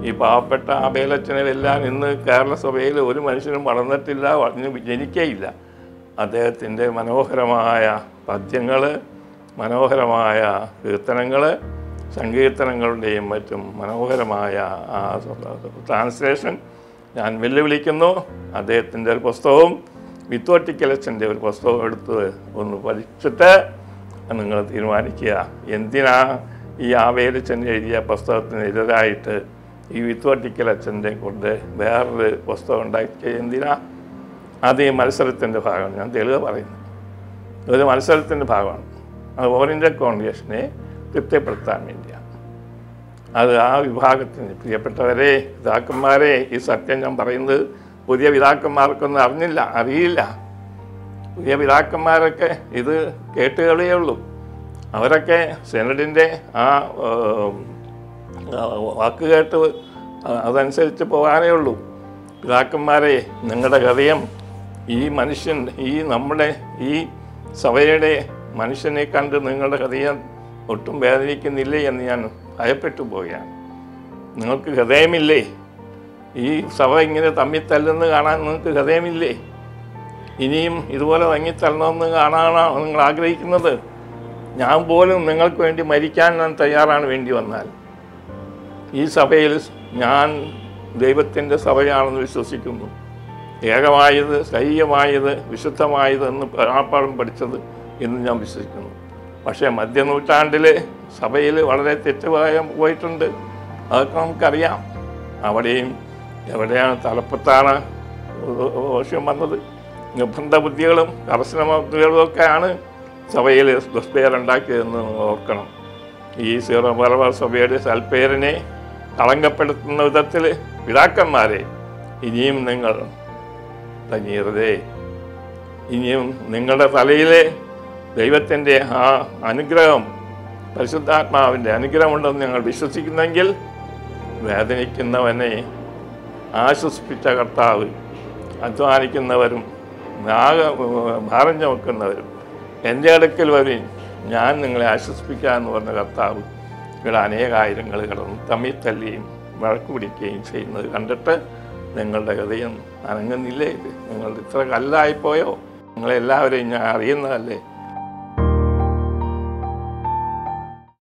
ഈ പാവപ്പെട്ട ആബേലച്ചനെല്ലാം ഇന്ന് കേരള സഭയിൽ ഒരു മനുഷ്യനും വളർന്നിട്ടില്ല വളർന്ന് ജനിക്കേയില്ല അദ്ദേഹത്തിൻ്റെ മനോഹരമായ പദ്യങ്ങൾ മനോഹരമായ കീർത്തനങ്ങൾ സങ്കീർത്തനങ്ങളുടെയും മറ്റും മനോഹരമായ ആ ട്രാൻസ്ലേഷൻ ഞാൻ വെല്ലുവിളിക്കുന്നു അദ്ദേഹത്തിൻ്റെ ഒരു പുസ്തകവും വിത്തോട്ടിക്കലച്ചൻ്റെ ഒരു പുസ്തകം എടുത്ത് ഒന്ന് പഠിച്ചിട്ട് നിങ്ങൾ തീരുമാനിക്കുക എന്തിനാ ഈ ആവേലച്ചൻ എഴുതിയ പുസ്തകത്തിന് എതിരായിട്ട് ഈ വിത്തോട്ടിക്കലച്ചൻ്റെ കൊണ്ട് വേറൊരു പുസ്തകം ഉണ്ടാക്കിയ എന്തിനാ അത് ഈ മത്സരത്തിൻ്റെ ഭാഗമാണ് ഞാൻ തെളിവ് പറയുന്നത് ഒരു മത്സരത്തിൻ്റെ ഭാഗമാണ് അത് ഓൾ ഇന്ത്യ കോൺഗ്രസിനെ തൃപ്തിപ്പെടുത്താൻ വേണ്ടിയാണ് അത് ആ വിഭാഗത്തിന് പ്രിയപ്പെട്ടവരെ പിതാക്കന്മാരെ ഈ സത്യം ഞാൻ പറയുന്നത് പുതിയ പിതാക്കന്മാർക്കൊന്നും അറിഞ്ഞില്ല അറിയില്ല പുതിയ പിതാക്കന്മാരൊക്കെ ഇത് കേട്ടുകളേ ഉള്ളൂ അവരൊക്കെ സെനഡിൻ്റെ ആ ഏം, ആ, വാക്ക് കേട്ട് അതനുസരിച്ച് പോകാനേ ഉള്ളൂ പിതാക്കന്മാരെ നിങ്ങളുടെ ഹൃദയം ഈ മനുഷ്യൻ ഈ നമ്മുടെ ഈ സഭയുടെ മനുഷ്യനെ കണ്ട് നിങ്ങളുടെ ഹൃദയം ഒട്ടും വേദനിക്കുന്നില്ലേ എന്ന് ഞാൻ ഭയപ്പെട്ടു പോവുകയാണ് നിങ്ങൾക്ക് ഹൃദയമില്ലേ ഈ സഭ ഇങ്ങനെ തമ്മിൽ തല്ലുന്ന കാണാൻ നിങ്ങൾക്ക് ഹൃദയമില്ലേ ഇനിയും ഇതുപോലെ തങ്ങിത്തള്ളണമെന്ന് കാണാനാണോ നിങ്ങൾ ആഗ്രഹിക്കുന്നത് ഞാൻ പോലും നിങ്ങൾക്ക് വേണ്ടി മരിക്കാൻ ഞാൻ തയ്യാറാണ് വേണ്ടി വന്നാൽ ഈ സഭയിൽ ഞാൻ ദൈവത്തിൻ്റെ സഭയാണെന്ന് വിശ്വസിക്കുന്നു ഏകമായത് സൈയമായത് വിശുദ്ധമായത് എന്ന് പരാപ്പാടും പഠിച്ചത് എന്ന് ഞാൻ വിശ്വസിക്കുന്നു പക്ഷേ മധ്യനൂറ്റാണ്ടിൽ സഭയിൽ വളരെ തെറ്റുപോയ പോയിട്ടുണ്ട് അതൊക്കെ നമുക്കറിയാം അവിടെയും എവിടെയാണ് തലപ്പത്താണ് ദോഷം വന്നത് നിർബന്ധ ബുദ്ധികളും കർശന ബുദ്ധികളും ഒക്കെയാണ് സഭയിൽ ദുഷ്പേരുണ്ടാക്കിയതെന്ന് നമ്മൾ ഓർക്കണം ഈ സീറോ മലബാർ സഭയുടെ സൽപ്പേരിനെ കളങ്കപ്പെടുത്തുന്ന വിധത്തിൽ പിതാക്കന്മാരെ ഇനിയും നിങ്ങൾ തനിയറുതേ ഇനിയും നിങ്ങളുടെ തലയിലെ ദൈവത്തിൻ്റെ ആ അനുഗ്രഹം പരിശുദ്ധാത്മാവിൻ്റെ അനുഗ്രഹമുണ്ടെന്ന് ഞങ്ങൾ വിശ്വസിക്കുന്നെങ്കിൽ വേദനിക്കുന്നവനെ ആശ്വസിപ്പിച്ച കർത്താവ് അധ്വാനിക്കുന്നവരും നാഗ ഭാരം ചുമക്കുന്നവരും എൻ്റെ അടുക്കൽ വരും ഞാൻ നിങ്ങളെ ആശ്വസിപ്പിക്കാമെന്ന് പറഞ്ഞ കർത്താവ് ഇവിടെ അനേകായിരങ്ങൾ കിടന്ന് തമ്മിൽ തല്ലിയും വഴക്ക് പിടിക്കുകയും ചെയ്യുന്നത് കണ്ടിട്ട് നിങ്ങളുടെ ഹൃദയം അനങ്ങുന്നില്ലേ ഇത് നിങ്ങൾ ഇത്ര കല്ലായിപ്പോയോ നിങ്ങളെല്ലാവരെയും ഞാൻ അറിയുന്നതല്ലേ